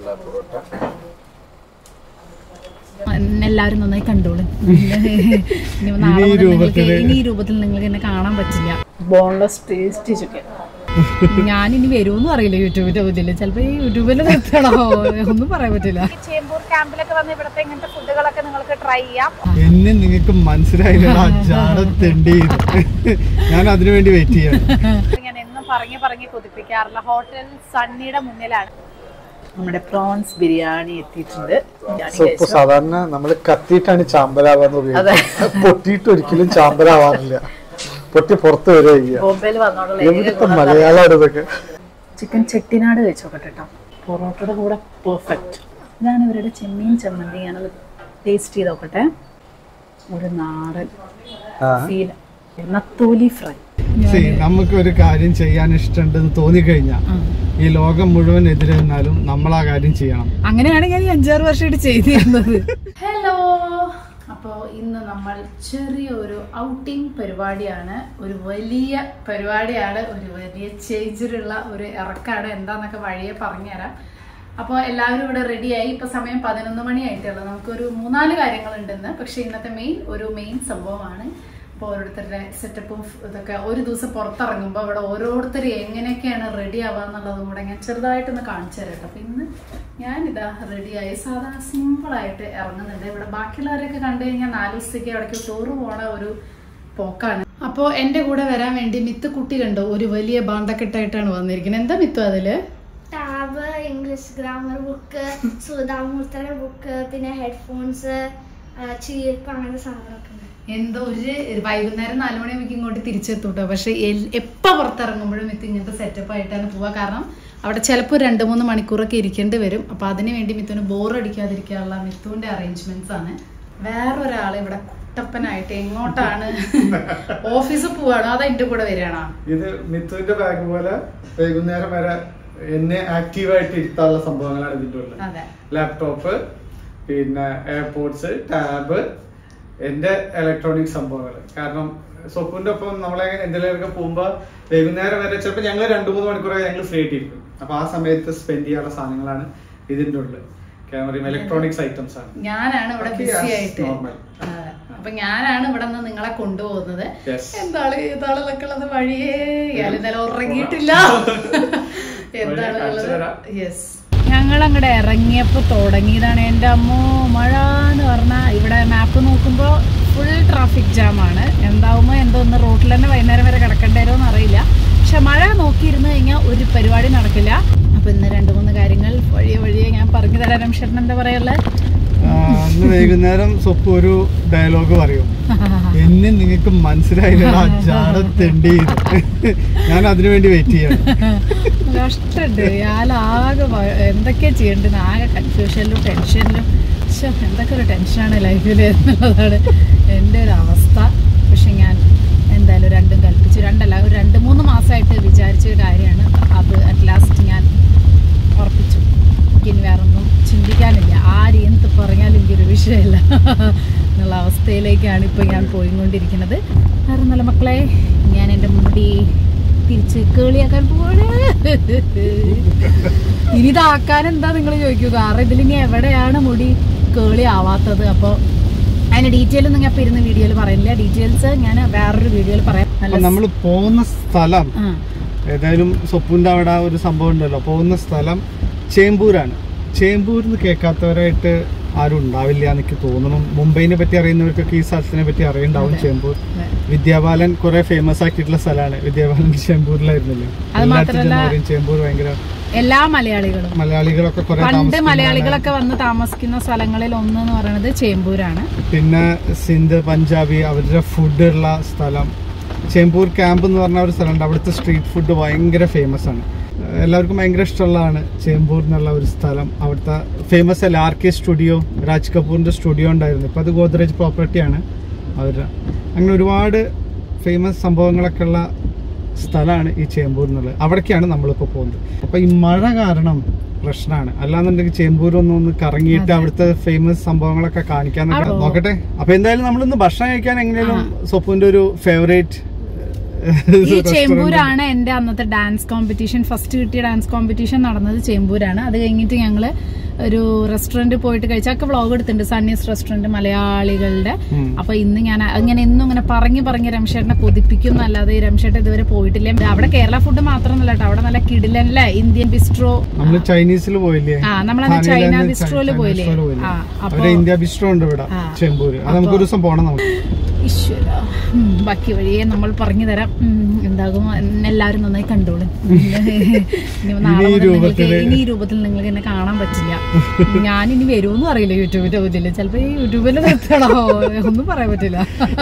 മസാല പൊറോട്ട എല്ലാവരും നന്നായി കണ്ടോളും ഇനി നാളെ മുതൽ നിങ്ങൾക്ക് ഇനി ഈ രൂപത്തിൽ നിങ്ങൾക്ക് എന്നെ കാണാൻ പറ്റില്ല ബോൺലെസ് ടേസ്റ്റി ചിക്കൻ ഞാൻ ഇനി വരുമെന്നും അറിയില്ല യൂട്യൂബിന്റെ മുന്നിൽ ചിലപ്പോ ഈ യൂട്യൂബിൽ നിർത്തണോ ഒന്നും പറയാൻ പറ്റില്ല ചേമ്പൂർ ക്യാമ്പിലൊക്കെ വന്ന് ഇവിടുത്തെ ഇങ്ങനത്തെ ഫുഡുകളൊക്കെ നിങ്ങൾക്ക് ട്രൈ ചെയ്യാം എന്നെ നിങ്ങൾക്ക് മനസ്സിലായില്ലടാ ജാടത്തെണ്ടി ഞാൻ അതിനു വേണ്ടി വെയിറ്റ് ചെയ്യാണ് ഞാൻ എന്നും പറഞ്ഞ് പറഞ്ഞ് കൊതിപ്പിക്കാറില്ല ഹോട്ടൽ സണ്ണിയുടെ മുന്നിലാണ് നമ്മുടെ പ്രോൺസ് ബിരിയാണി എത്തിയിട്ടുണ്ട് ബിരിയാണി ഇപ്പൊ കഴിച്ചു. സാധാരണ നമ്മൾ കത്തിയിട്ടാണ് ചാമ്പലാവാന്ന് ഉപയോഗിക്കുന്നത് പൊട്ടിയിട്ട് ഒരിക്കലും ചാമ്പലാവാറില്ല പൊട്ടി പുറത്ത് വരെ ചെയ്യുക ബോംബെയിൽ വന്നോണ്ടുള്ള എവിടുത്തെ മലയാളമാണ് ഇതൊക്കെ ചിക്കൻ ചെട്ടിനാട് കഴിച്ചു നോക്കട്ടെ കേട്ടോ പൊറോട്ടയുടെ കൂടെ പെർഫെക്റ്റ് ഇതാണ് ഇവരുടെ ചെമ്മീൻ ചമ്മന്തി ഞാനത് ടേസ്റ്റ് ചെയ്ത് നോക്കട്ടെ ഒരു നാടൻ ആ. ഫീൽ നത്തോലി ഫ്രൈ See, നമുക്ക് ഒരു കാര്യം ചെയ്യാൻ ഇഷ്ടമുണ്ടെന്ന് തോന്നിക്കഴിഞ്ഞാൽ ഈ ലോകം മുഴുവൻ എതിരെ നിന്നാലും നമ്മൾ ആ കാര്യം ചെയ്യണം അങ്ങനെയാണ് ഞാൻ ഈ അഞ്ചാറ് വർഷമായിട്ട് ചെയ്തിരുന്നത് ഹലോ അപ്പോൾ ഇന്ന് നമ്മൾ ചെറിയൊരു ഔട്ടിംഗ് പരിപാടിയാണ് ഒരു വലിയ പരിപാടിയാണ് ഒരു വലിയ ചേഞ്ചിലുള്ള ഒരു ഇറക്കാണ് എന്താന്നൊക്കെ വഴിയെ പറഞ്ഞുതരാം അപ്പോൾ എല്ലാവരും ഇവിടെ റെഡിയായി ഇപ്പോൾ സമയം പതിനൊന്ന് മണി ആയിട്ടുള്ളൂ നമുക്കൊരു മൂന്നാല് കാര്യങ്ങളുണ്ടെന്ന് പക്ഷേ ഇന്നത്തെ മെയിൻ ഒരു മെയിൻ സംഭവമാണ് അപ്പോൾ ഓരോരുത്തരുടെ സെറ്റപ്പും ഇതൊക്കെ ഒരു ദിവസം പുറത്തിറങ്ങുമ്പോൾ അവിടെ ഓരോരുത്തർ എങ്ങനെയൊക്കെയാണ് റെഡി ആവുക എന്നുള്ളതും കൂടെ ഞാൻ ചെറുതായിട്ടൊന്ന് കാണിച്ചു തരാം കേട്ടോ അപ്പോൾ ഇന്ന് ഞാനിതാ റെഡിയായി സാധാ സിമ്പിളായിട്ട് ഇറങ്ങുന്നുണ്ട് ഇവിടെ ബാക്കിയുള്ളവരൊക്കെ കണ്ടു കഴിഞ്ഞാൽ നാല് ദിവസത്തേക്ക് അവിടേക്ക് ടൂറ് പോണ ഒരു പോക്കാണ് അപ്പോൾ എൻ്റെ കൂടെ വരാൻ വേണ്ടി മിത്ത് കുട്ടി കണ്ടോ ഒരു വലിയ ബാണ്ടക്കെട്ടായിട്ടാണ് വന്നിരിക്കുന്നത് എന്താ മിത്തു അതില് ടാബ് ഇംഗ്ലീഷ് ഗ്രാമർ ബുക്ക് സുധാമൂർത്തയുടെ ബുക്ക് പിന്നെ ഹെഡ്ഫോൺസ് ചീർപ്പ് അങ്ങനത്തെ സാധനങ്ങളൊക്കെ ഉണ്ട് എന്തോ ഒരു വൈകുന്നേരം നാലു മണിയാകുമ്പോൾ ഇങ്ങോട്ട് തിരിച്ചെത്തും കേട്ടോ പക്ഷെ എപ്പോൾ പുറത്തിറങ്ങുമ്പോഴും മിത്ത് ഇങ്ങനത്തെ സെറ്റപ്പ് ആയിട്ടാണ് പോവുക കാരണം അവിടെ ചിലപ്പോൾ രണ്ട് മൂന്ന് മണിക്കൂറൊക്കെ ഇരിക്കേണ്ടി വരും അപ്പൊ അതിന് വേണ്ടി മിത്തുവിന് ബോർ അടിക്കാതിരിക്കാനുള്ള മിത്തുവിന്റെ അറേഞ്ച്മെന്റ്സ് ആണ് വേറൊരാൾ ഇവിടെ കുട്ടപ്പനായിട്ട് എങ്ങോട്ടാണ് ഓഫീസിൽ പോവാണോ അതോ എന്റെ കൂടെ വരികയാണോ ഇത് മിത്തുവിന്റെ ബാഗ് പോലെ വൈകുന്നേരം വരെ എന്നെ ആക്റ്റീവായിട്ട് ഇരുത്താനുള്ള സംഭവങ്ങളാണ് ഇതിൻ്റെ ഉള്ളത് അതെ ലാപ്ടോപ്പ് പിന്നെ എയർപോർട്സ് ടാബ് എന്റെ ഇലക്ട്രോണിക് സംഭവങ്ങൾ കാരണം സ്വപ്പുന്റെ ഒപ്പം നമ്മളെ എന്തെങ്കിലുമൊക്കെ പോകുമ്പോ വൈകുന്നേരം വരെ ചിലപ്പോൾ ഞങ്ങൾ രണ്ടു മൂന്ന് മണിക്കൂറൊക്കെ ഞങ്ങൾ ഫ്രീ ആയിട്ടിരിക്കും അപ്പൊ ആ സമയത്ത് സ്പെൻഡ് ചെയ്യാനുള്ള സാധനങ്ങളാണ് ഇതിന്റെ ഉള്ളിൽ ക്യാമറയും ഇലക്ട്രോണിക്സ് ഐറ്റംസ് ആണ് ഞാനാണ് ഇവിടെ Okay, ബിസി yes, ആയിട്ട് normal. അതെ. അപ്പൊ ഞാനാണ് ഇവിടെ നിന്ന് നിങ്ങളെ കൊണ്ടുപോകുന്നത് Yes. എന്താണ് ഇതാളൊക്കെ ഉള്ളത് വഴിയേ ഇയാൾ ഇന്നലെ ഉറങ്ങിയിട്ടില്ല എന്താണ് കാണിച്ചു തരാം. യെസ് ഞങ്ങൾ അങ്ങോട്ട് ഇറങ്ങിയപ്പോൾ തുടങ്ങിയതാണ് എൻ്റെ അമ്മോ മഴ എന്ന് പറഞ്ഞാൽ ഇവിടെ മാപ്പ് നോക്കുമ്പോൾ ഫുൾ ട്രാഫിക് ജാമാണ് എന്താവുമോ എന്തോ ഒന്ന് റോട്ടിൽ തന്നെ വൈകുന്നേരം വരെ കിടക്കേണ്ടി വരുമോ എന്നറിയില്ല പക്ഷെ മഴ നോക്കിയിരുന്നു കഴിഞ്ഞാൽ ഒരു പരിപാടി നടക്കില്ല അപ്പോൾ ഇന്ന് രണ്ട് മൂന്ന് കാര്യങ്ങൾ വഴിയെ വഴിയെ ഞാൻ പറഞ്ഞു തരാം രംഷേട്ടൻ എന്താ പറയുള്ളത് ആ, അന്ന് വൈകുന്നേരം സ്വപ്പ് ഒരു ഡയലോഗ് പറയും എന്നെ നിങ്ങൾക്ക് മനസ്സിലായില്ലടാ ജാടത്തെണ്ടി ഞാൻ അതിനു വേണ്ടി വെയിറ്റ് ചെയ്യാണ് കഷ്ടമുണ്ട് ഇയാളാകെ വ- എന്തൊക്കെയാ ചെയ്യേണ്ടത് ആകെ കൺഫ്യൂഷനിലും ടെൻഷനിലും ശ്ശോ, എന്തൊക്കെ ഒരു ടെൻഷനാണ് ലൈഫിൽ എന്നുള്ളതാണ് എൻ്റെ ഒരു അവസ്ഥ പക്ഷെ ഞാൻ എന്തായാലും രണ്ടും കൽപ്പിച്ചു രണ്ടല്ല ഒരു രണ്ട് മൂന്ന് മാസമായിട്ട് വിചാരിച്ച ഒരു കാര്യമാണ് അത് അറ്റ് ലാസ്റ്റ് ഞാൻ ഉറപ്പിച്ചു എനിക്കിനി വേറൊന്നും ചിന്തിക്കാനില്ല ആര് എന്ത് പറഞ്ഞാലും എനിക്കൊരു വിഷയമല്ല എന്നുള്ള അവസ്ഥയിലേക്കാണ് ഇപ്പോൾ ഞാൻ പോയിക്കൊണ്ടിരിക്കുന്നത് വേറെ നല്ല മക്കളെ ഞാൻ എൻ്റെ മുടി തിരിച്ച് കേളിയാക്കാൻ പോവാണ് ഇനി ഇതാക്കാൻ എന്താ നിങ്ങൾ ചോദിക്കുക കാരണം ഇതിലിനി എവിടെയാണ് മുടി കേളി ആവാത്തത് അപ്പോൾ അതിന് ഡീറ്റെയിൽ ഒന്നും ഞാൻ ഇപ്പം ഇരുന്ന് വീഡിയോയിൽ പറയുന്നില്ല ഡീറ്റെയിൽസ് ഞാൻ വേറൊരു വീഡിയോയിൽ പറയാം അപ്പൊ നല്ല നമ്മൾ പോകുന്ന സ്ഥലം ആ ഏതായാലും സ്വപ്പുന്റെ അവിടെ ഒരു സംഭവം ഉണ്ടല്ലോ പോകുന്ന സ്ഥലം ചേമ്പൂരാണ് ചേമ്പൂർ എന്ന് കേൾക്കാത്തവരായിട്ട് ആരും ഉണ്ടാവില്ല എനിക്ക് തോന്നുന്നു മുംബൈനെ പറ്റി അറിയുന്നവർക്കൊക്കെ ഈ സ്ഥലത്തിനെ പറ്റി അറിയുണ്ടാവും ചേമ്പൂർ അതെ. വിദ്യാബാലൻ കുറെ ഫേമസ് ആക്കിയിട്ടുള്ള സ്ഥലമാണ് വിദ്യാബാലൻ ചേമ്പൂരിലായിരുന്നല്ലോ അത് എല്ലായിടത്തും മാത്രല്ല- ചെന്ന് പറയും ചേമ്പൂർ ഭയങ്കര എല്ലാ മലയാളികളും മലയാളികളൊക്കെ കുറെ പണ്ട് താമസിക്കുന്ന മലയാളികളൊക്കെ വന്ന് താമസിക്കുന്ന സ്ഥലങ്ങളിൽ ഒന്ന് എന്ന് പറയുന്നത് ചേമ്പൂരാണ് പിന്നെ സിന്ധ് പഞ്ചാബി അവരുടെ ഫുഡ് ഉള്ള സ്ഥലം ചേമ്പൂർ ക്യാമ്പ് എന്ന് പറഞ്ഞ ഒരു സ്ഥലമുണ്ട് അവിടുത്തെ സ്ട്രീറ്റ് ഫുഡ് ഭയങ്കര ഫേമസ് ആണ് എല്ലാവർക്കും ഭയങ്കര ഇഷ്ടമുള്ളതാണ് ചേമ്പൂർ എന്നുള്ള ഒരു സ്ഥലം അവിടുത്തെ ഫേമസ് അല്ല ആർ കെ സ്റ്റുഡിയോ രാജ് കപൂറിന്റെ സ്റ്റുഡിയോ ഉണ്ടായിരുന്നു ഇപ്പം അത് ഗോദ്രേജ് പ്രോപ്പർട്ടിയാണ് അവരുടെ അങ്ങനെ ഒരുപാട് ഫേമസ് സംഭവങ്ങളൊക്കെ ഉള്ള സ്ഥലമാണ് ഈ ചേമ്പൂർ എന്നുള്ളത് അവിടേക്കാണ് നമ്മളിപ്പോൾ പോകുന്നത് അപ്പോൾ ഈ മഴ കാരണം പ്രശ്നമാണ് അല്ലാന്നുണ്ടെങ്കിൽ ചേമ്പൂർ ഒന്ന് ഒന്ന് കറങ്ങിയിട്ട് അവിടുത്തെ ഫേമസ് സംഭവങ്ങളൊക്കെ കാണിക്കാന്നൊക്കെ അപ്പോ- നോക്കട്ടെ അപ്പൊ എന്തായാലും നമ്മളിന്ന് ഭക്ഷണം കഴിക്കാൻ എങ്ങനെയും സ്വപ്പുവിന്റെ ഒരു ഫേവറേറ്റ് ഈ ചേമ്പൂരാണ് എന്റെ അന്നത്തെ ഡാൻസ് കോമ്പറ്റീഷൻ ഫസ്റ്റ് കിട്ടിയ ഡാൻസ് കോമ്പറ്റീഷൻ നടന്നത് ചേമ്പൂരാണ് അത് കഴിഞ്ഞിട്ട് ഞങ്ങള് ഒരു റെസ്റ്റോറന്റ് പോയിട്ട് കഴിച്ചൊക്കെ വ്ളോഗ് എടുത്തിട്ടുണ്ട് സണ്ണീസ് റെസ്റ്റോറന്റ് മലയാളികളുടെ ഉം. അപ്പൊ ഇന്ന് ഞാൻ അങ്ങനെ എന്നും ഇങ്ങനെ പറഞ്ഞു പറഞ്ഞ് രംഷേട്ടനെ കൊതിപ്പിക്കും എന്നല്ലാതെ ഈ രംഷേട്ടൻ ഇതുവരെ പോയിട്ടില്ല അവിടെ കേരള ഫുഡ് മാത്രമൊന്നുമല്ല കേട്ടോ അവിടെ നല്ല കിടിലല്ലേ ഇന്ത്യൻ ബിസ്ട്രോ നമ്മള് ചൈനീസിൽ പോയില്ലേ ആ നമ്മളന്ന് ഹാനിയിൽ ചൈന നിന്ന് ബിസ്ട്രോയില് ചൈന പോയില്ലേ ബിസ്ട്രോയില് പോയില്ലേ? ആ അപ്പൊ അവരെ ഇന്ത്യ ബിസ്ട്രോ ഉണ്ട് ഇവിടെ ആ. ചെമ്പൂര് അത് നമുക്ക് ഒരു ദിവസം പോണം നമുക്ക് ഈശ്വര ഉം, ബാക്കി വഴിയെ നമ്മൾ പറഞ്ഞു തരാം ഉം, എന്താകുമോ എന്നെ എല്ലാവരും നന്നായി കണ്ടോളും ഇനി നാളെ ഈ മുതൽ നിങ്ങൾക്ക് രൂപത്തില് ഇനി ഈ രൂപത്തിൽ നിങ്ങൾക്ക് എന്നെ കാണാൻ പറ്റില്ല ഞാൻ ഇനി വരുമെന്നും അറിയില്ല യൂട്യൂബിന്റെ ഇതില് ചിലപ്പോ ഈ യൂട്യൂബിൽ നിർത്തണോ ഒന്നും പറയാൻ പറ്റില്ല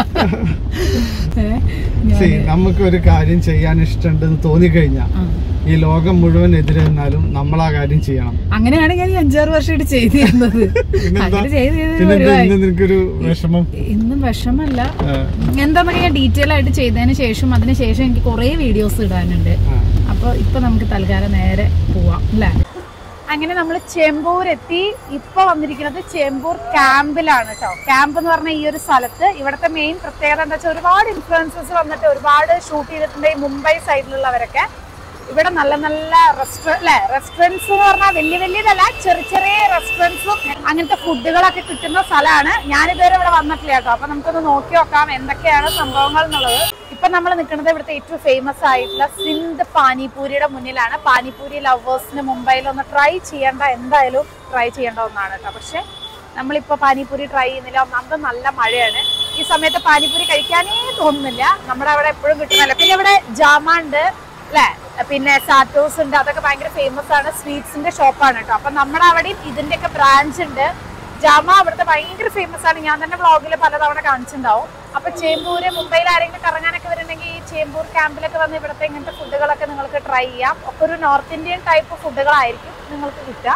ഏ, ഞാൻ- See, നമുക്ക് ഒരു കാര്യം ചെയ്യാൻ ഇഷ്ടമുണ്ടെന്ന് തോന്നിക്കഴിഞ്ഞാൽ ആ. ഈ ലോകം മുഴുവൻ എതിരെ നിന്നാലും നമ്മൾ ആ കാര്യം ചെയ്യണം അങ്ങനെയാണ് ഞാൻ ഈ അഞ്ചാറ് വർഷമായിട്ട് ചെയ്തു തരുന്നത് പിന്നെന്താ അങ്ങനെ ചെയ്ത് ചെയ്ത് പിന്നെന്താ ഒരുപാടായി. ഇന്ന് നിനക്കൊരു വിഷമം ഇന്നും വിഷമല്ല ആ, എന്താന്നൊക്കെ ഞാൻ ഡീറ്റെയിൽ ആയിട്ട് ചെയ്തതിന് ശേഷം അതിന് ശേഷം എനിക്ക് കുറേ വീഡിയോസ് ഇടാനുണ്ട് ആ. അപ്പോൾ ഇപ്പൊ നമുക്ക് തൽക്കാലം നേരെ പോവാം അല്ലേ അങ്ങനെ നമ്മൾ ചെമ്പൂർ എത്തി ഇപ്പൊ വന്നിരിക്കുന്നത് ചെമ്പൂർ ക്യാമ്പിലാണ് കേട്ടോ ക്യാമ്പ് എന്ന് പറഞ്ഞ ഈ ഒരു സ്ഥലത്ത് ഇവിടുത്തെ മെയിൻ പ്രത്യേകത എന്താ വെച്ചാൽ ഒരുപാട് ഇൻഫ്ലുവൻസസ് വന്നിട്ട് ഒരുപാട് ഷൂട്ട് ചെയ്തിട്ടുണ്ട് ഈ മുംബൈ സൈഡിലുള്ളവരൊക്കെ ഇവിടെ നല്ല നല്ല റെസ്റ്റോറൻറ്റ് അല്ലെ റെസ്റ്റോറൻറ്റ്സ് എന്ന് പറഞ്ഞാൽ വലിയ വലിയതല്ല ചെറിയ ചെറിയ റെസ്റ്റോറൻറ്റ്സും അങ്ങനത്തെ ഫുഡുകളൊക്കെ കിട്ടുന്ന സ്ഥലമാണ് ഞാനിതുവരെ ഇവിടെ വന്നിട്ടില്ല കേട്ടോ അപ്പൊ നമുക്കൊന്ന് നോക്കി നോക്കാം എന്തൊക്കെയാണ് സംഭവങ്ങൾ എന്നുള്ളത് ഇപ്പൊ നമ്മൾ നിൽക്കുന്നത് ഇവിടുത്തെ ഏറ്റവും ഫേമസ് ആയിട്ടുള്ള സിന്ധ് പാനിപൂരിയുടെ മുന്നിലാണ് പാനിപൂരി ലവേഴ്സിന് മുംബൈയിൽ ഒന്ന് ട്രൈ ചെയ്യേണ്ട എന്തായാലും ട്രൈ ചെയ്യേണ്ട ഒന്നാണ് കേട്ടോ പക്ഷെ നമ്മളിപ്പോ പാനിപൂരി ട്രൈ ചെയ്യുന്നില്ല ഒന്നാമത് നല്ല മഴയാണ് ഈ സമയത്ത് പാനിപൂരി കഴിക്കാനേ തോന്നുന്നില്ല നമ്മുടെ അവിടെ എപ്പോഴും കിട്ടുന്നല്ല പിന്നെ ഇവിടെ ജാമ ഉണ്ട് അല്ലെ പിന്നെ സാറ്റോസ് ഉണ്ട് അതൊക്കെ ഭയങ്കര ഫേമസ് ആണ് സ്വീറ്റ്സിന്റെ ഷോപ്പാണ് കേട്ടോ അപ്പൊ നമ്മുടെ അവിടെയും ഇതിന്റെ ഒക്കെ ബ്രാഞ്ച് ഉണ്ട് ജാമ അവിടുത്തെ ഭയങ്കര ഫേമസ് ആണ് ഞാൻ തന്നെ വ്ളോഗിൽ പലതവണ കാണിച്ചിട്ടുണ്ടാവും അപ്പൊ ചേമ്പൂര് മുംബൈയിൽ ആരെങ്കിലും കറങ്ങാനൊക്കെ വരുന്നുണ്ടെങ്കിൽ ഈ ചേമ്പൂർ ക്യാമ്പിലൊക്കെ വന്ന് ഇവിടുത്തെ ഇങ്ങനത്തെ ഫുഡുകളൊക്കെ നിങ്ങൾക്ക് ട്രൈ ചെയ്യാം ഒക്കെ ഒരു നോർത്ത് ഇന്ത്യൻ ടൈപ്പ് ഫുഡുകളായിരിക്കും നിങ്ങൾക്ക് കിട്ടുക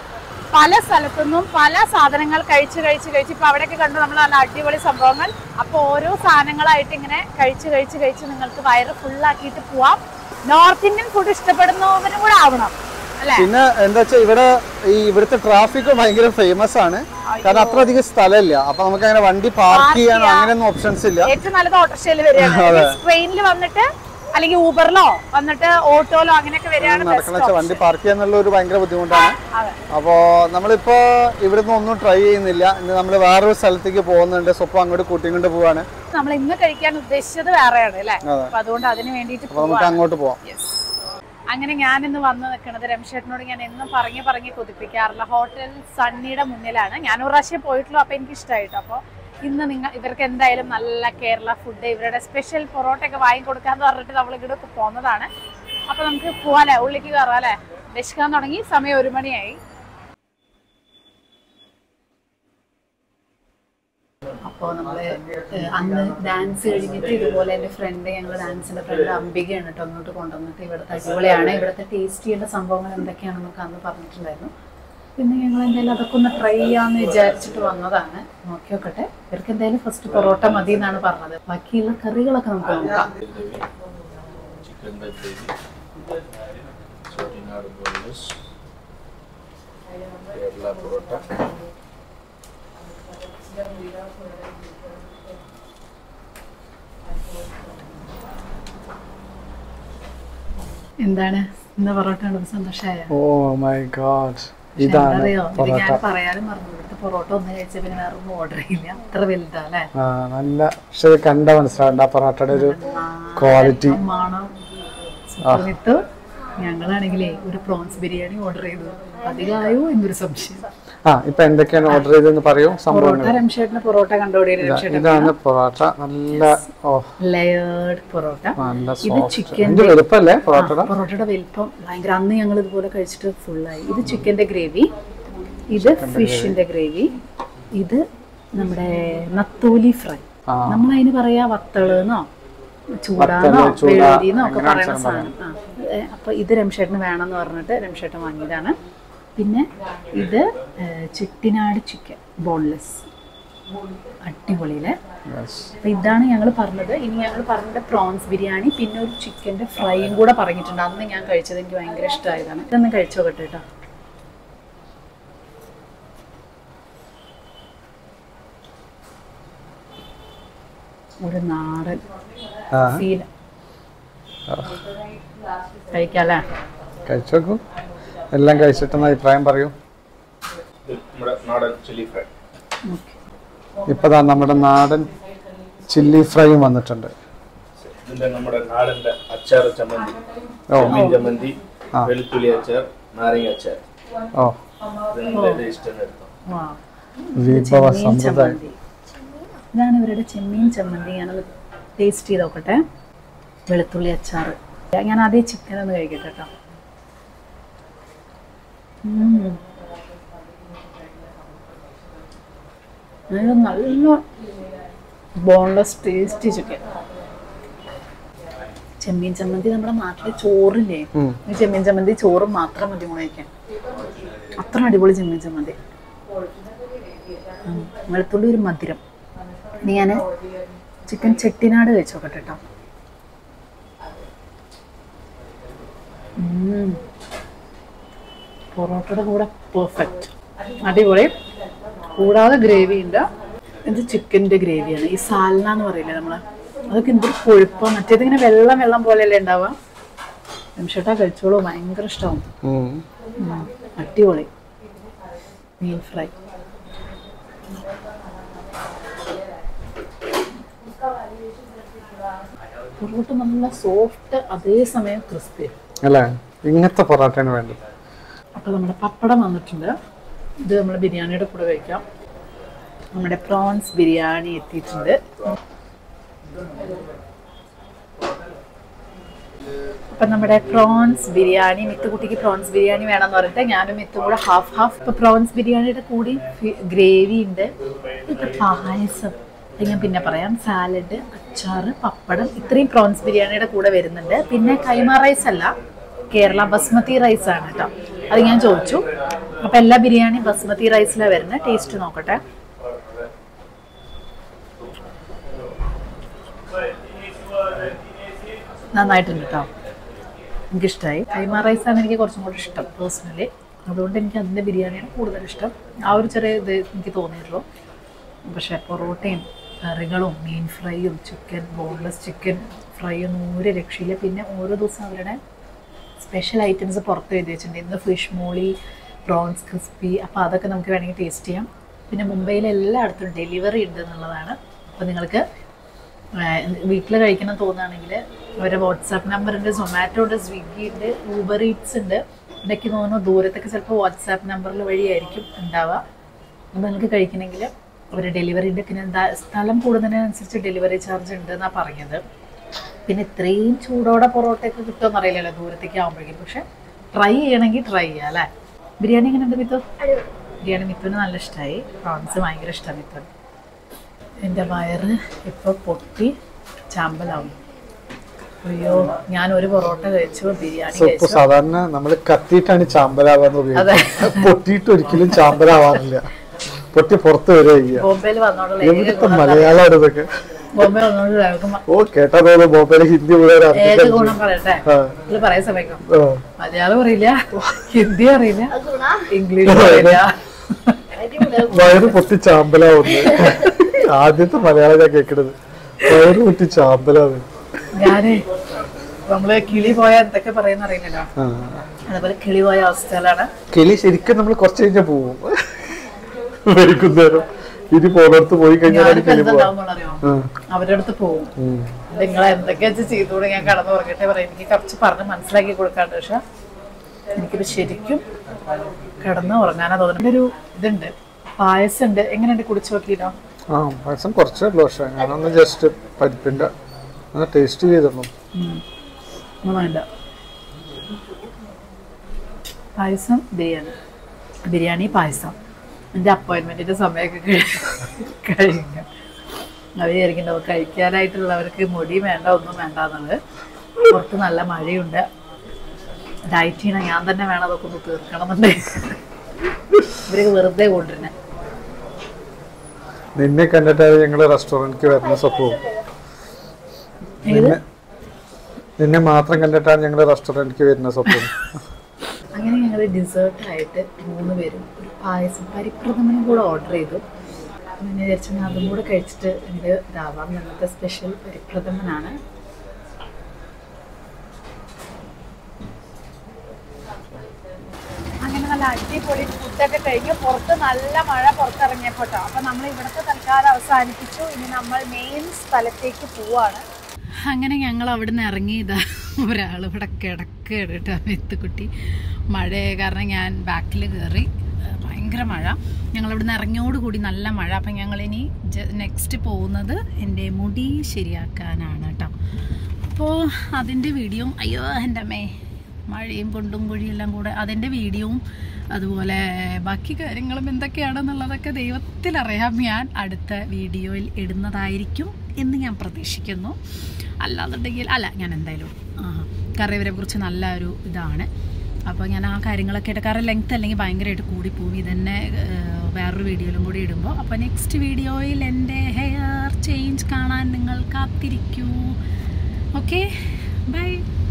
പല സ്ഥലത്തുനിന്നും പല സാധനങ്ങൾ കഴിച്ച് കഴിച്ച് കഴിച്ച് ഇപ്പൊ അവിടെയൊക്കെ കണ്ടു നമ്മൾ നല്ല അടിപൊളി സംഭവങ്ങൾ അപ്പൊ ഓരോ സാധനങ്ങളായിട്ട് ഇങ്ങനെ കഴിച്ച് കഴിച്ച് കഴിച്ച് നിങ്ങൾക്ക് വയറ് ഫുള്ളാക്കിയിട്ട് പോവാം നോർത്ത് ഇന്ത്യൻ ഫുഡ് ഇഷ്ടപ്പെടുന്നവരും കൂടെ ആവണം അല്ലെ പിന്നെ എന്താ വെച്ചാൽ ഇവിടെ ഈ ഇവിടുത്തെ ട്രാഫിക് ഭയങ്കര ഫേമസ് ആണ് കാരണം അത്ര അധികം സ്ഥലമില്ല അപ്പൊ നമുക്ക് അങ്ങനെ വണ്ടി പാർക്ക് ചെയ്യാനോ അങ്ങനെയൊന്നും ഓപ്ഷൻസ് ഇല്ല ഏറ്റവും നല്ലത് ഓട്ടോറിക്ഷയിൽ വരികയാണ് ട്രെയിനിൽ വന്നിട്ട് അല്ലെങ്കിൽ ഊബറിലോ വന്നിട്ട് ഓട്ടോയിലോ അങ്ങനെയൊക്കെ വരികയാണ് നടക്കണ വെച്ചാൽ വണ്ടി പാർക്ക് ചെയ്യാന്നുള്ള ഒരു ഭയങ്കര ബുദ്ധിമുട്ടാണ് അതെ അപ്പോ നമ്മളിപ്പോ ഇവിടുന്ന് ഒന്നും ട്രൈ ചെയ്യുന്നില്ല ഇന്ന് നമ്മൾ വേറൊരു സ്ഥലത്തേക്ക് പോകുന്നുണ്ട് സ്വപ്പം അങ്ങോട്ട് കൂട്ടിക്കൊണ്ട് പോവാണ് നമ്മൾ ഇന്ന് കഴിക്കാൻ ഉദ്ദേശിച്ചത് വേറെയാണ് അല്ലെ അതെ. അപ്പൊ അതുകൊണ്ട് അതിന് വേണ്ടിയിട്ട് അപ്പൊ നമുക്ക് അങ്ങോട്ട് പോവാം Yes. അങ്ങനെ ഞാൻ ഇന്ന് വന്ന് നിൽക്കുന്നത് രമേശേട്ടനോട് ഞാൻ എന്നും പറഞ്ഞ് പറഞ്ഞ് കൊതിപ്പിക്കാറില്ല ഹോട്ടൽ സണ്ണിയുടെ മുന്നിലാണ് ഞാൻ ഒരു പ്രാവശ്യം പോയിട്ടുള്ളൂ അപ്പൊ എനിക്ക് ഇഷ്ടമായിട്ടോ അപ്പോൾ ഇന്ന് നിങ്ങൾ ഇവർക്ക് എന്തായാലും നല്ല കേരള ഫുഡ് ഇവരുടെ സ്പെഷ്യൽ പൊറോട്ട ഒക്കെ വാങ്ങി കൊടുക്കാന്ന് പറഞ്ഞിട്ട് നമ്മൾ ഇങ്ങോട്ട് പോകുന്നതാണ് അപ്പൊ നമുക്ക് പോവാല്ലേ ഉള്ളിലേക്ക് കയറാം അല്ലേ വിശക്കാൻ തുടങ്ങി സമയം ഒരു മണിയായി അപ്പോൾ നമ്മൾ അന്ന് ഡാൻസ് കഴിഞ്ഞിട്ട് ഇതുപോലെ എൻ്റെ ഫ്രണ്ട് ഞങ്ങൾ ഡാൻസിൻ്റെ ഫ്രണ്ട് അംബികയാണ് കേട്ടോ അങ്ങോട്ട് കൊണ്ടുവന്നിട്ട് ഇവിടുത്തെ അടിപൊളിയാണ് ഇവിടുത്തെ ടേസ്റ്റ് ചെയ്യേണ്ട സംഭവങ്ങൾ എന്തൊക്കെയാണെന്നൊക്കെ അന്ന് പറഞ്ഞിട്ടുണ്ടായിരുന്നു പിന്നെ ഞങ്ങൾ എന്തായാലും അതൊക്കെ ഒന്ന് ട്രൈ ചെയ്യാമെന്ന് വിചാരിച്ചിട്ട് വന്നതാണ് നോക്കി നോക്കട്ടെ ഇവർക്ക് എന്തായാലും ഫസ്റ്റ് പൊറോട്ട മതി എന്നാണ് പറഞ്ഞത് ബാക്കിയുള്ള കറികളൊക്കെ നമുക്ക് നോക്കാം chicken by gravy, chettinad boneless, Kerala parotta, എന്താണ് ഇന്ന് പൊറോട്ട കണ്ടത് സന്തോഷമായ ഓ മൈ ഗോഡ് അറിയോ ഇത് ഞാൻ പറയാനും മറന്നു ഇവിടുത്തെ പൊറോട്ട ഒന്ന് കഴിച്ച പിന്നെ വേറെ ഒന്നും ഓർഡർ ചെയ്യില്ല അത്ര വലുതാ അല്ലേ ആ നല്ല പക്ഷെ ഇത് കണ്ട മനസ്സിലാവുണ്ട് ആ പൊറോട്ടയുടെ ഒരു ക്വാളിറ്റി മണം സമയത്ത് ഞങ്ങളാണെങ്കിലേ ഒരു പ്രോൺസ് ബിരിയാണി ഓർഡർ ചെയ്തു അധികമായോ എന്നൊരു സംശയം ആ ഇപ്പൊ എന്തൊക്കെയാണ് ഓർഡർ ചെയ്തെന്ന് പറയൂ സംഭവങ്ങൾ പൊറോട്ട രംഷേട്ടിന് പൊറോട്ട കണ്ടോടി രംഷേട്ടൻ ഇതാണ് പൊറോട്ട നല്ല ഓ ലെയേർഡ് പൊറോട്ട നല്ല ഇത് സോഫ്റ്റ് ചിക്കൻ എന്ത് വലുപ്പല്ലേ പൊറോട്ടയുടെ പൊറോട്ടയുടെ വലിപ്പം ഭയങ്കര അന്ന് ഞങ്ങൾ ഇതുപോലെ കഴിച്ചിട്ട് ഫുള്ളായി ഇത് ചിക്കന്റെ ഗ്രേവി ഇത് ഫിഷിന്റെ ഗ്രേവി ഇത് നമ്മുടെ നത്തോലി ഫ്രൈ ആ. നമ്മൾ അതിന് പറയാ വത്തളെന്നോ ചൂടാന്നോ വത്തള്, ചൂട, വെഴുതിന്നോ ഒക്കെ അങ്ങനെ പറയുന്ന അക്ഷരം സാധനം ആ ഏ, അപ്പൊ ഇത് രംഷേട്ടന് വേണമെന്ന് പറഞ്ഞിട്ട് രംഷേട്ടൻ വാങ്ങിയതാണ് പിന്നെ ഇത് ഏ, ചെട്ടിനാട് ചിക്കൻ ബോൺലെസ് അടിപൊളിയിലെ Yes. അപ്പൊ ഇതാണ് ഞങ്ങൾ പറഞ്ഞത് ഇനി ഞങ്ങൾ പറഞ്ഞത് പ്രോൺസ് ബിരിയാണി പിന്നെ ഒരു ചിക്കന്റെ ഫ്രൈയും കൂടെ പറഞ്ഞിട്ടുണ്ട് അന്ന് ഞാൻ കഴിച്ചത് എനിക്ക് ഭയങ്കര ഇഷ്ടമായതാണ് ഇതൊന്നും കഴിച്ചു നോക്കട്ടെ കേട്ടോ ഒരു നാടൻ ആ ഫീൽ കഴിക്കാല്ലേ കഴിച്ചു നോക്കൂ എല്ലാം കഴിച്ചിട്ടെന്ന് അഭിപ്രായം പറയൂ ഇത് നമ്മുടെ നാടൻ ചില്ലി ഫ്രൈ ഇപ്പൊ ദാ നമ്മുടെ നാടൻ ചില്ലി ഫ്രൈയും വന്നിട്ടുണ്ട് ഇതിന്റെ നമ്മുടെ നാടന്റെ അച്ചാർ ചമ്മന്തി ഓ ചെമ്മീൻ ചമ്മന്തി ആ. വെളുത്തുള്ളി അച്ചാർ നാരങ്ങ അച്ചാർ ഓ ഇതിന്റെ ടേസ്റ്റ് തന്നെ എടുത്തോ വാ. വിഭവ ചെമ്മീൻ സമ്പ്രദായം ചമ്മന്തി ഇതാണ് ഇവരുടെ ചെമ്മീൻ ചമ്മന്തി ഞാനത് ടേസ്റ്റ് ചെയ്ത് നോക്കട്ടെ വെളുത്തുള്ളി അച്ചാർ ഞാൻ ആദ്യം ചിക്കൻ ഒന്ന് കഴിക്കട്ടെ കേട്ടോ ഉം. നല്ല നല്ല ബോൺലെസ് ടേസ്റ്റി ചിക്കൻ ചെമ്മീൻ ചമ്മന്തി നമ്മുടെ നാട്ടിലെ ചോറില്ലേ ഉം. ഈ ചെമ്മീൻ ചമ്മന്തി ചോറും മാത്രം മതി കഴിക്കാൻ അത്ര അടിപൊളി ചെമ്മീൻ ചമ്മന്തി ഉം. വെളുത്തുള്ളി ഒരു മധുരം ഇനി ഞാൻ ചിക്കൻ ചെട്ടിനാട് കഴിച്ചു നോക്കട്ടെ കേട്ടോ ഉം. പൊറോട്ടയുടെ കൂടെ പെർഫെക്റ്റ് അടിപൊളി കൂടാതെ ഗ്രേവി ഉണ്ട് ഇത് ചിക്കൻ്റെ ഗ്രേവിയാണ് ഈ സാലന എന്ന് പറയില്ലേ നമ്മള് അതൊക്കെ എന്തൊരു കൊഴുപ്പം മറ്റേതിങ്ങനെ വെള്ളം വെള്ളം പോലെയല്ലേ ഉണ്ടാവുക നിമിഷട്ടാ കഴിച്ചോളൂ ഭയങ്കര ഇഷ്ടമാവും ഉം. ഉം. അടിപൊളി മീൻ ഫ്രൈ പൊറോട്ട നല്ല സോഫ്റ്റ് അതേസമയം ക്രിസ്പി അല്ലേ ഇങ്ങനത്തെ പൊറോട്ടയാണ് വേണ്ടത് അപ്പോൾ നമ്മുടെ പപ്പടം വന്നിട്ടുണ്ട് ഇത് നമ്മൾ ബിരിയാണിയുടെ കൂടെ കഴിക്കാം നമ്മുടെ പ്രോൺസ് ബിരിയാണി എത്തിയിട്ടുണ്ട് അപ്പം നമ്മുടെ പ്രോൺസ് ബിരിയാണി മിത്തുകുട്ടിക്ക് പ്രോൺസ് ബിരിയാണി വേണമെന്ന് പറഞ്ഞിട്ട് ഞാനും മിത്തും കൂടെ ഹാഫ് ഹാഫ് ഇപ്പം പ്രോൺസ് ബിരിയാണിയുടെ കൂടി ഗ്രേവി ഉണ്ട് ഇപ്പം പായസം അത് ഞാൻ പിന്നെ പറയാം സാലഡ് അച്ചാറ് പപ്പടം ഇത്രയും പ്രോൺസ് ബിരിയാണിയുടെ കൂടെ വരുന്നുണ്ട് പിന്നെ കൈമ റൈസ് അല്ല കേരള ബസ്മതി റൈസ് ആണ് കേട്ടോ അത് ഞാൻ ചോദിച്ചു അപ്പം എല്ലാ ബിരിയാണി ബസ്മതി റൈസിലാണ് വരുന്നത് ടേസ്റ്റ് നോക്കട്ടെ നന്നായിട്ടുണ്ട് കേട്ടോ എനിക്കിഷ്ടമായി കൈമ റൈസാണ് എനിക്ക് കുറച്ചും കൂടി ഇഷ്ടം പേഴ്സണലി അതുകൊണ്ട് എനിക്ക് അതിൻ്റെ ബിരിയാണിയാണ് കൂടുതൽ ഇഷ്ടം ആ ഒരു ചെറിയ ഇത് എനിക്ക് തോന്നിയിട്ടുള്ളൂ പക്ഷേ പൊറോട്ടയും കറികളും മീൻ ഫ്രൈയും ചിക്കൻ ബോൺലെസ് ചിക്കൻ ഫ്രൈ ഒന്നും ഒരു രക്ഷയില്ല പിന്നെ ഓരോ ദിവസം അവരുടെ സ്പെഷ്യൽ ഐറ്റംസ് പുറത്ത് എഴുതി വെച്ചിട്ടുണ്ട് ഇന്ന് ഫിഷ് മോളി പ്രോൺസ് ക്രിസ്പി അപ്പോൾ അതൊക്കെ നമുക്ക് വേണമെങ്കിൽ ടേസ്റ്റ് ചെയ്യാം പിന്നെ മുംബൈയിൽ എല്ലായിടത്തും ഡെലിവറി ഉണ്ട് എന്നുള്ളതാണ് അപ്പോൾ നിങ്ങൾക്ക് വീട്ടിൽ കഴിക്കണം തോന്നുകയാണെങ്കിൽ അവരുടെ വാട്സാപ്പ് നമ്പർ ഉണ്ട് സൊമാറ്റോ ഉണ്ട് സ്വിഗ്ഗി ഉണ്ട് ഊബർ ഈറ്റ്സ് ഉണ്ട് ഇടയ്ക്ക് തോന്നുന്നു ദൂരത്തൊക്കെ ചിലപ്പോൾ വാട്സാപ്പ് നമ്പറിൽ വഴിയായിരിക്കും ഉണ്ടാവുക അപ്പോൾ നിങ്ങൾക്ക് കഴിക്കണമെങ്കിൽ അവർ ഡെലിവറി ഉണ്ട് പിന്നെ എന്താ സ്ഥലം കൂടുന്നതിനനുസരിച്ച് ഡെലിവറി ചാർജ് ഉണ്ട് എന്നാണ് പറഞ്ഞത് പിന്നെ ഇത്രയും ചൂടോടെ പൊറോട്ടയൊക്കെ കിട്ടുമെന്ന് അറിയില്ലല്ലോ ദൂരത്തേക്ക് ആകുമ്പോഴേക്കും പക്ഷെ ട്രൈ ചെയ്യണമെങ്കിൽ ട്രൈ ചെയ്യാം അല്ലേ ബിരിയാണി എങ്ങനെയുണ്ട് മിത്തു ബിരിയാണി മിത്തുവിന് നല്ല ഇഷ്ടമായി പ്രോൺസ് ഭയങ്കര ഇഷ്ടമാണ് മിത്തുവിന് എൻ്റെ വയറ് ഇപ്പോൾ പൊട്ടി ചാമ്പലാവും അയ്യോ ഞാൻ ഒരു പൊറോട്ട കഴിച്ചു ബിരിയാണി ഇപ്പൊ കഴിച്ചു സാധാരണ നമ്മൾ കത്തിയിട്ടാണ് ചാമ്പലാവാന്ന് ഉപയോഗിക്കുന്നത് പൊട്ടിയിട്ട് ഒരിക്കലും ചാമ്പലാവാറില്ല പൊട്ടി പുറത്ത് വരിക ചെയ്യുക ബോംബെയിൽ വന്നോണ്ടുള്ള ഏക എവിടുത്തെ ഗുണം മലയാളമാണ് ഇതൊക്കെ ബോംബെ വന്നോണ്ട് കേൾക്കുമ്പോ ഓ കേട്ടാ തോന്നുന്നു ബോംബെയിലെ ഹിന്ദി മുഴുവൻ ഏക അറിഞ്ഞിട്ട് ഗുണം പറയട്ടെ ആ, ഇതിൽ പറയാൻ സമയം ആ. മലയാളം അറിയില്ല ഹിന്ദി അറിയില്ല ഗുണ ഇംഗ്ലീഷ് അറിയില്ല വയറ് പൊട്ടി ചാമ്പലാവുന്നു ആദ്യത്തെ മലയാളം ഞാൻ കേൾക്കണത് വയറ് പൊട്ടി ചാമ്പലാവുന്നു ഞാനേ നമ്മള് കിളി പോയ എന്തൊക്കെ പറയുന്ന അറിയില്ലല്ലോ ആ. അതുപോലെ കിളി പോയ അവസ്ഥയിലാണ് കിളി ശരിക്കും നമ്മൾ കുറച്ച് കഴിഞ്ഞാൽ പോവും വൈകുന്നേരം ഇനി പോകത്ത് പോയി കഴിഞ്ഞാൽ ഞാനിപ്പോ കിളി പോവാ എന്തുണ്ടാവും അറിയോ അവരുടെ അടുത്ത് പോവും ഉം. നിങ്ങളെ എന്തൊക്കെയാ വെച്ച് ചെയ്തോടെ ഞാൻ കടന്നു പറഞ്ഞിട്ടേ പറയാം എനിക്ക് കുറച്ച് പറഞ്ഞ് മനസ്സിലാക്കി കൊടുക്കാണ്ട് പക്ഷെ എനിക്കിത് ശരിക്കും കിടന്ന് ഉറങ്ങാനാ തോന്നുന്നു ഒരു ഇതുണ്ട് പായസം ഉണ്ട് എങ്ങനെയുണ്ട് കുടിച്ചു നോക്കിയിട്ടോ ആ പായസം കുറച്ചേ ഉള്ളൂ പക്ഷെ ഞാനൊന്ന് ജസ്റ്റ് പരിപ്പിന്റെ ഒന്ന് ടേസ്റ്റ് ചെയ്തിരുന്നു ഒന്നും വേണ്ട പായസം ബിരിയാണി ബിരിയാണി പായസം എൻ്റെ അപ്പോയിൻമെൻറ്റിൻ്റെ സമയമൊക്കെ കഴി- കഴിഞ്ഞു അവർ വിചാരിക്കുന്നുണ്ടാവും കഴിക്കാനായിട്ടുള്ളവർക്ക് മുടി വേണ്ട ഒന്നും വേണ്ട എന്നുള്ളത് പുറത്ത് നല്ല മഴയുണ്ട് ഡയറ്റ് ചെയ്യണം ഞാൻ തന്നെ വേണം അതൊക്കെ ഒന്ന് തീർക്കണം എന്നുണ്ടെങ്കിൽ ഇവർക്ക് വെറുതെ കൊണ്ടുവരുന്നത് നിന്നെ കണ്ടിട്ടാണ് ഞങ്ങള് റെസ്റ്റോറന്റിലേക്ക് വരുന്ന സ്വപ്നവും നിന്നെ നിന്നെ മാത്രം കണ്ടിട്ടാണ് ഞങ്ങൾ റെസ്റ്റോറന്റിലേക്ക് വരുന്ന സ്വപ്നം അങ്ങനെ ഞങ്ങൾ ഡിസേർട്ടായിട്ട് മൂന്ന് പേരും ഒരു പായസം പരിപ്രഥമനും കൂടെ ഓർഡർ ചെയ്തു അങ്ങനെ വിചാരിച്ചു ഞാൻ അതും കൂടെ കഴിച്ചിട്ട് ഞങ്ങൾ ഇതാവാം ഇന്നത്തെ സ്പെഷ്യൽ പരിപ്രഥമനാണ് അടിപൊളി ഫുഡൊക്കെ കഴിഞ്ഞു പുറത്ത് നല്ല മഴ പുറത്തിറങ്ങിയപ്പോൾ കേട്ടോ അപ്പം നമ്മൾ ഇവിടുത്തെ തൽക്കാലം അവസാനിപ്പിച്ചു ഇനി നമ്മൾ മെയിൻ സ്ഥലത്തേക്ക് പോവാണ് അങ്ങനെ ഞങ്ങൾ അവിടുന്ന് ഇറങ്ങി ഇതാ ഒരാൾ ഇവിടെ കിടക്കുകയാണ് കേട്ടോ മെത്തുക്കുട്ടി മഴയെ കാരണം ഞാൻ ബാക്കിൽ കയറി ഏഹ് ഭയങ്കര മഴ ഞങ്ങൾ ഇവിടുന്ന് ഇറങ്ങിയോടുകൂടി നല്ല മഴ അപ്പം ഞങ്ങളിനി നെക്സ്റ്റ് പോകുന്നത് എൻ്റെ മുടി ശരിയാക്കാനാണ് കേട്ടോ അപ്പോൾ അതിൻ്റെ വീഡിയോയും അയ്യോ എൻ്റെ അമ്മേ മഴയും കൊണ്ടും കുഴിയെല്ലാം കൂടെ അതിൻ്റെ വീഡിയോയും അതുപോലെ ബാക്കി കാര്യങ്ങളും എന്തൊക്കെയാണെന്നുള്ളതൊക്കെ ദൈവത്തിലറിയാം ഞാൻ അടുത്ത വീഡിയോയിൽ ഇടുന്നതായിരിക്കും എന്ന് ഞാൻ പ്രതീക്ഷിക്കുന്നു അല്ലാന്നുണ്ടെങ്കിൽ അല്ല ഞാൻ എന്തായാലും ആ കാരണം ഇവരെ കുറിച്ച് നല്ല ഒരു ഇതാണ് അപ്പോൾ ഞാൻ ആ കാര്യങ്ങളൊക്കെ ആയിട്ട് കാരണം ലെങ്ത് അല്ലെങ്കിൽ ഭയങ്കരമായിട്ട് കൂടിപ്പോവും ഇതന്നെ ഏഹ്, വേറൊരു വീഡിയോയിലും കൂടി ഇടുമ്പോൾ അപ്പോൾ നെക്സ്റ്റ് വീഡിയോയിൽ എൻ്റെ ഹെയർ ചേഞ്ച് കാണാൻ നിങ്ങൾ കാത്തിരിക്കൂ ഓക്കെ ബൈ